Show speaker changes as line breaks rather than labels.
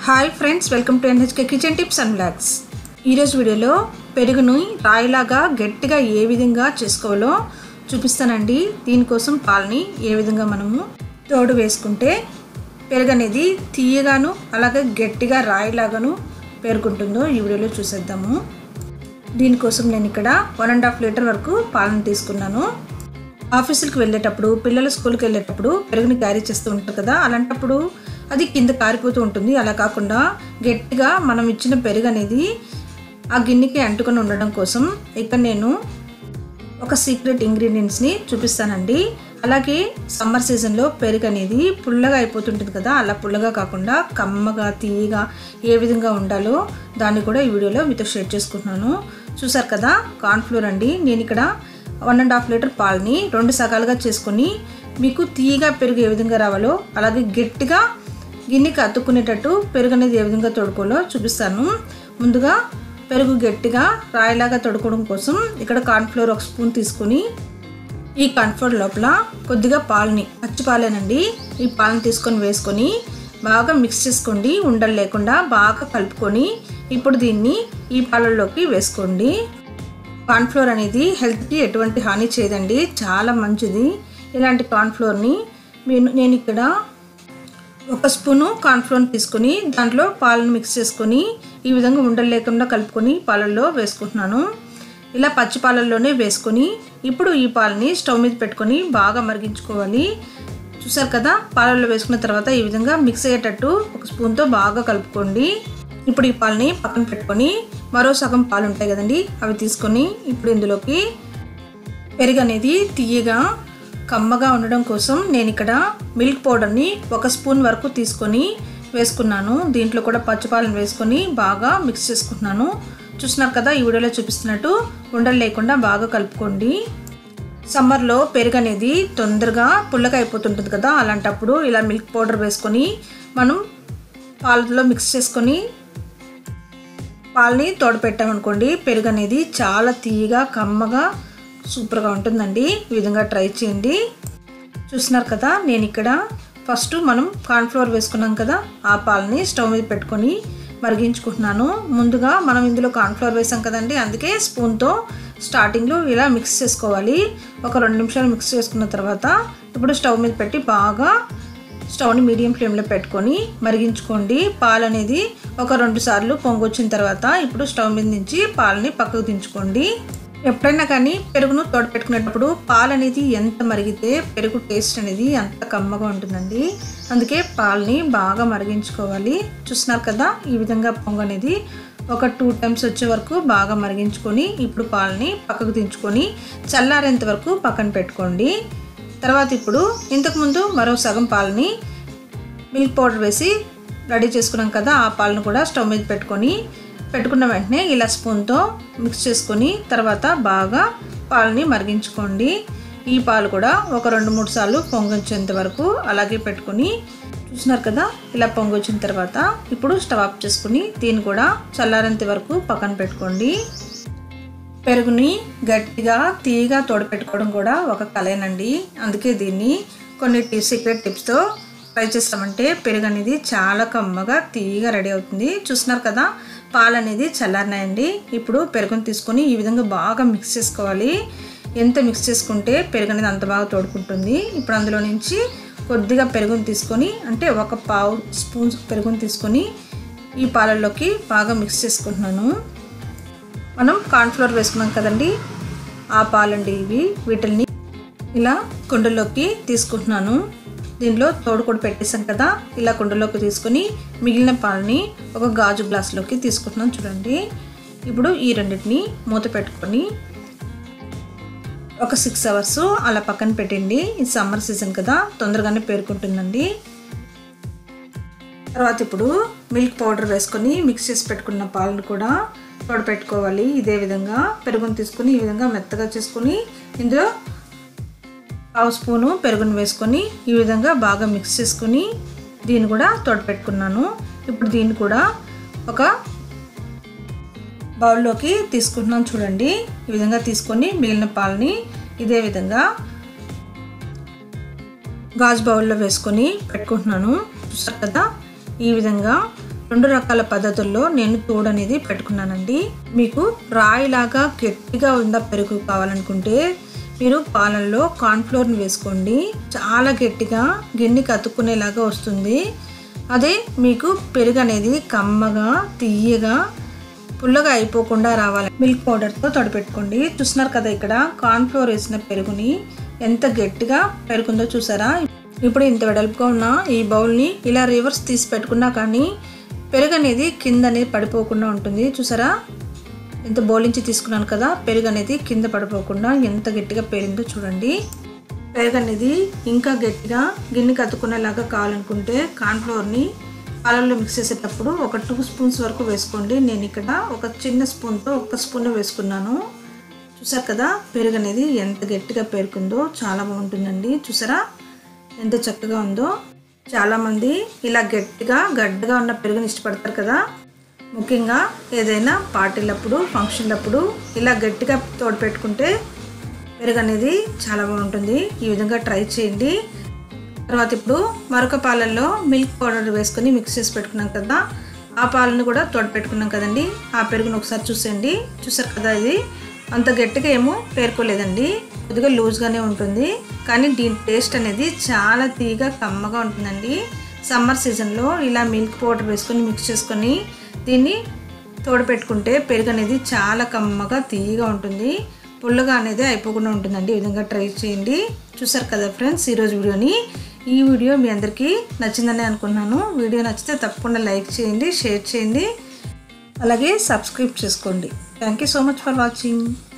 hi friends welcome to NHK kitchen tips and blogs ఈరోజు వీడియోలో పెరుగుని రాయిలాగా గట్టిగా ఏ విధంగా చేసుకోవాలో చూపిస్తానండి దీనికోసం పాలని ఏ విధంగా మనము తోడు వేసుకుంటే పెరుగు అనేది తీయగాను అలాగే గట్టిగా రాయిలాగాను పేరుకుంటుందో ఈ వీడియోలో చూసేద్దాము దీనికోసం నేను ఇక్కడ వన్ అండ్ హాఫ్ లీటర్ వరకు పాలను తీసుకున్నాను ఆఫీసులకు వెళ్ళేటప్పుడు పిల్లలు స్కూల్కి వెళ్ళేటప్పుడు పెరుగుని క్యారీ చేస్తూ ఉంటారు కదా అలాంటప్పుడు అది కింద కారిపోతూ ఉంటుంది అలా కాకుండా గట్టిగా మనం ఇచ్చిన పెరుగు అనేది ఆ గిన్నెకి అంటుకొని ఉండడం కోసం ఇక్కడ నేను ఒక సీక్రెట్ ఇంగ్రీడియంట్స్ని చూపిస్తానండి అలాగే సమ్మర్ సీజన్లో పెరుగు అనేది పుల్లగా అయిపోతుంటుంది కదా అలా పుల్లగా కాకుండా కమ్మగా తీయగా ఏ విధంగా ఉండాలో దాన్ని కూడా ఈ వీడియోలో మీతో షేర్ చేసుకుంటున్నాను చూసారు కదా కార్న్ఫ్లోర్ అండి నేను ఇక్కడ వన్ అండ్ హాఫ్ లీటర్ పాలని రెండు సగాలుగా చేసుకొని మీకు తీయగా పెరుగు ఏ విధంగా రావాలో అలాగే గట్టిగా గిన్నెకి అతుక్కునేటట్టు పెరుగు అనేది ఏ విధంగా తొడుకోవాలో చూపిస్తాను ముందుగా పెరుగు గట్టిగా రాయిలాగా తొడుకోవడం కోసం ఇక్కడ కార్న్ఫ్లోర్ ఒక స్పూన్ తీసుకొని ఈ కార్న్ఫ్లోర్ లోపల కొద్దిగా పాలని పచ్చి పాలేనండి ఈ పాలను తీసుకొని వేసుకొని బాగా మిక్స్ చేసుకోండి ఉండలు లేకుండా బాగా కలుపుకొని ఇప్పుడు దీన్ని ఈ పాలల్లోకి వేసుకోండి కార్న్ఫ్లోర్ అనేది హెల్త్కి ఎటువంటి హాని చేయదండి చాలా మంచిది ఇలాంటి కార్న్ఫ్లోర్ని నేను నేను ఇక్కడ ఒక స్పూను కార్న్ఫ్లోర్ తీసుకొని దాంట్లో పాలను మిక్స్ చేసుకొని ఈ విధంగా ఉండలు లేకుండా కలుపుకొని పాలల్లో వేసుకుంటున్నాను ఇలా పచ్చి పాలల్లోనే వేసుకొని ఇప్పుడు ఈ పాలని స్టవ్ మీద పెట్టుకొని బాగా మరిగించుకోవాలి చూసారు కదా పాలల్లో వేసుకున్న తర్వాత ఈ విధంగా మిక్స్ అయ్యేటట్టు ఒక స్పూన్తో బాగా కలుపుకోండి ఇప్పుడు ఈ పాలని పక్కన పెట్టుకొని మరో సగం పాలు ఉంటాయి కదండి అవి తీసుకొని ఇప్పుడు ఇందులోకి పెరుగు అనేది తీయగా కమ్మగా ఉండడం కోసం నేను ఇక్కడ మిల్క్ పౌడర్ని ఒక స్పూన్ వరకు తీసుకొని వేసుకున్నాను దీంట్లో కూడా పచ్చిపాలను వేసుకొని బాగా మిక్స్ చేసుకుంటున్నాను చూస్తున్నారు కదా ఈ వీడియోలో చూపిస్తున్నట్టు ఉండలు లేకుండా బాగా కలుపుకోండి సమ్మర్లో పెరుగు అనేది తొందరగా పుల్లగా అయిపోతుంటుంది కదా అలాంటప్పుడు ఇలా మిల్క్ పౌడర్ వేసుకొని మనం పాలతో మిక్స్ చేసుకొని పాలని తోడపెట్టామనుకోండి పెరుగు అనేది చాలా తీయగా కమ్మగా సూపర్గా ఉంటుందండి ఈ విధంగా ట్రై చేయండి చూస్తున్నారు కదా నేను ఇక్కడ ఫస్ట్ మనం కార్న్ఫ్లోర్ వేసుకున్నాం కదా ఆ పాలని స్టవ్ మీద పెట్టుకొని మరిగించుకుంటున్నాను ముందుగా మనం ఇందులో కార్న్ఫ్లోర్ వేసాం కదండి అందుకే స్పూన్తో స్టార్టింగ్లో ఇలా మిక్స్ చేసుకోవాలి ఒక రెండు నిమిషాలు మిక్స్ చేసుకున్న తర్వాత ఇప్పుడు స్టవ్ మీద పెట్టి బాగా స్టవ్ని మీడియం ఫ్లేమ్లో పెట్టుకొని మరిగించుకోండి పాలు అనేది ఒక రెండు సార్లు పొంగొచ్చిన తర్వాత ఇప్పుడు స్టవ్ మీద నుంచి పాలని పక్కకు దించుకోండి ఎప్పుడైనా కానీ పెరుగును తోడు పెట్టుకునేటప్పుడు పాలు అనేది ఎంత మరిగితే పెరుగు టేస్ట్ అనేది అంత కమ్మగా ఉంటుందండి అందుకే పాలని బాగా మరిగించుకోవాలి చూస్తున్నారు కదా ఈ విధంగా పొంగు అనేది ఒక టూ టైమ్స్ వచ్చే వరకు బాగా మరిగించుకొని ఇప్పుడు పాలని పక్కకు దించుకొని చల్లారేంత వరకు పక్కన పెట్టుకోండి తర్వాత ఇప్పుడు ఇంతకుముందు మరో సగం పాలని మిల్క్ పౌడర్ వేసి రెడీ చేసుకున్నాం కదా ఆ పాలను కూడా స్టవ్ మీద పెట్టుకొని పెట్టుకున్న వెంటనే ఇలా స్పూన్తో మిక్స్ చేసుకొని తర్వాత బాగా పాలని మరిగించుకోండి ఈ పాలు కూడా ఒక రెండు మూడు సార్లు పొంగొచ్చేంత వరకు అలాగే పెట్టుకొని చూస్తున్నారు కదా ఇలా పొంగొచ్చిన తర్వాత ఇప్పుడు స్టవ్ ఆఫ్ చేసుకుని దీన్ని కూడా చల్లారేంత వరకు పక్కన పెట్టుకోండి పెరుగుని గట్టిగా తీయగా తోడపెట్టుకోవడం కూడా ఒక కళేనండి అందుకే దీన్ని కొన్ని సీక్రెట్ టిప్స్తో ట్రై చేస్తామంటే పెరుగు అనేది చాలా కమ్మగా తీయగా రెడీ అవుతుంది చూస్తున్నారు కదా పాలు అనేది చల్లారినాయండి ఇప్పుడు పెరుగుని తీసుకొని ఈ విధంగా బాగా మిక్స్ చేసుకోవాలి ఎంత మిక్స్ చేసుకుంటే పెరుగు అనేది అంత బాగా తోడుకుంటుంది ఇప్పుడు అందులో నుంచి కొద్దిగా పెరుగుని తీసుకొని అంటే ఒక పావు స్పూన్ పెరుగుని తీసుకొని ఈ పాలల్లోకి బాగా మిక్స్ చేసుకుంటున్నాను మనం కార్న్ఫ్లోర్ వేసుకున్నాం కదండి ఆ పాలండి ఇవి వీటిల్ని ఇలా కుండలోకి తీసుకుంటున్నాను దీనిలో తోడు కూడా పెట్టేసాం కదా ఇలా కుండలోకి తీసుకొని మిగిలిన పాలని ఒక గాజు గ్లాసులోకి తీసుకుంటున్నాను చూడండి ఇప్పుడు ఈ రెండింటిని మూత పెట్టుకొని ఒక సిక్స్ అవర్స్ అలా పక్కన పెట్టండి ఇది సమ్మర్ సీజన్ కదా తొందరగానే పేరుకుంటుందండి తర్వాత ఇప్పుడు మిల్క్ పౌడర్ వేసుకొని మిక్స్ చేసి పెట్టుకున్న పాలను కూడా తోడపెట్టుకోవాలి ఇదే విధంగా పెరుగును తీసుకొని ఈ విధంగా మెత్తగా చేసుకొని ఇందులో పావు స్పూను పెరుగును వేసుకొని ఈ విధంగా బాగా మిక్స్ చేసుకొని దీన్ని కూడా తోడపెట్టుకున్నాను ఇప్పుడు దీన్ని కూడా ఒక బౌల్లోకి తీసుకుంటున్నాను చూడండి ఈ విధంగా తీసుకొని మిగిలిన పాలని ఇదే విధంగా గాజు బౌల్లో వేసుకొని పెట్టుకుంటున్నాను చూసారు కదా ఈ విధంగా రెండు రకాల పద్ధతుల్లో నేను తోడు అనేది పెట్టుకున్నానండి మీకు రాయిలాగా గట్టిగా ఉన్న పెరుగు కావాలనుకుంటే మీరు పాలల్లో కార్న్ఫ్లోర్ని వేసుకోండి చాలా గట్టిగా గిన్నెకి అతుక్కునేలాగా వస్తుంది అదే మీకు పెరుగు అనేది కమ్మగా తీయగా పుల్లగా అయిపోకుండా రావాలి మిల్క్ పౌడర్తో తడిపెట్టుకోండి చూస్తున్నారు కదా ఇక్కడ కార్న్ఫ్లోర్ వేసిన పెరుగుని ఎంత గట్టిగా పెరుగుందో చూసారా ఇప్పుడు ఇంత వెడల్పుగా ఉన్న ఈ బౌల్ని ఇలా రివర్స్ తీసి పెట్టుకున్నా కానీ పెరుగు అనేది కింద అనేది పడిపోకుండా ఉంటుంది చూసారా ఎంత బౌల్ నుంచి తీసుకున్నాను కదా పెరుగు అనేది కింద పడిపోకుండా ఎంత గట్టిగా పేరిందో చూడండి పెరుగు అనేది ఇంకా గట్టిగా గిన్నెకి అతుక్కునేలాగా కావాలనుకుంటే కార్న్ఫ్లోర్ని పాలల్లో మిక్స్ చేసేటప్పుడు ఒక టూ స్పూన్స్ వరకు వేసుకోండి నేను ఇక్కడ ఒక చిన్న స్పూన్తో ఒక స్పూన్ వేసుకున్నాను చూసారు కదా పెరుగు అనేది ఎంత గట్టిగా పేరుకుందో చాలా బాగుంటుందండి చూసారా ఎంత చక్కగా ఉందో చాలామంది ఇలా గట్టిగా గడ్డగా ఉన్న పెరుగుని ఇష్టపడతారు కదా ముఖ్యంగా ఏదైనా పార్టీలప్పుడు ఫంక్షన్లప్పుడు ఇలా గట్టిగా తోడు పెట్టుకుంటే పెరుగు అనేది చాలా బాగుంటుంది ఈ విధంగా ట్రై చేయండి తర్వాత ఇప్పుడు మరొక పాలల్లో మిల్క్ పౌడర్ వేసుకొని మిక్స్ చేసి పెట్టుకున్నాం కదా ఆ పాలను కూడా తోడు పెట్టుకున్నాం కదండి ఆ పెరుగును ఒకసారి చూసేయండి చూసారు కదా ఇది అంత గట్టిగా ఏమో పేర్కోలేదండి కొద్దిగా లూజ్గానే ఉంటుంది కానీ దీని టేస్ట్ అనేది చాలా తీగా కమ్మగా ఉంటుందండి సమ్మర్ సీజన్లో ఇలా మిల్క్ పౌడర్ వేసుకొని మిక్స్ చేసుకొని దీన్ని తోడు పెట్టుకుంటే పెరుగు అనేది చాలా కమ్మగా తీయగా ఉంటుంది పుల్లగా అనేది అయిపోకుండా ఉంటుందండి ఈ విధంగా ట్రై చేయండి చూసారు కదా ఫ్రెండ్స్ ఈరోజు వీడియోని ఈ వీడియో మీ అందరికీ నచ్చిందని అనుకున్నాను వీడియో నచ్చితే తప్పకుండా లైక్ చేయండి షేర్ చేయండి అలాగే సబ్స్క్రైబ్ చేసుకోండి thank you so much for watching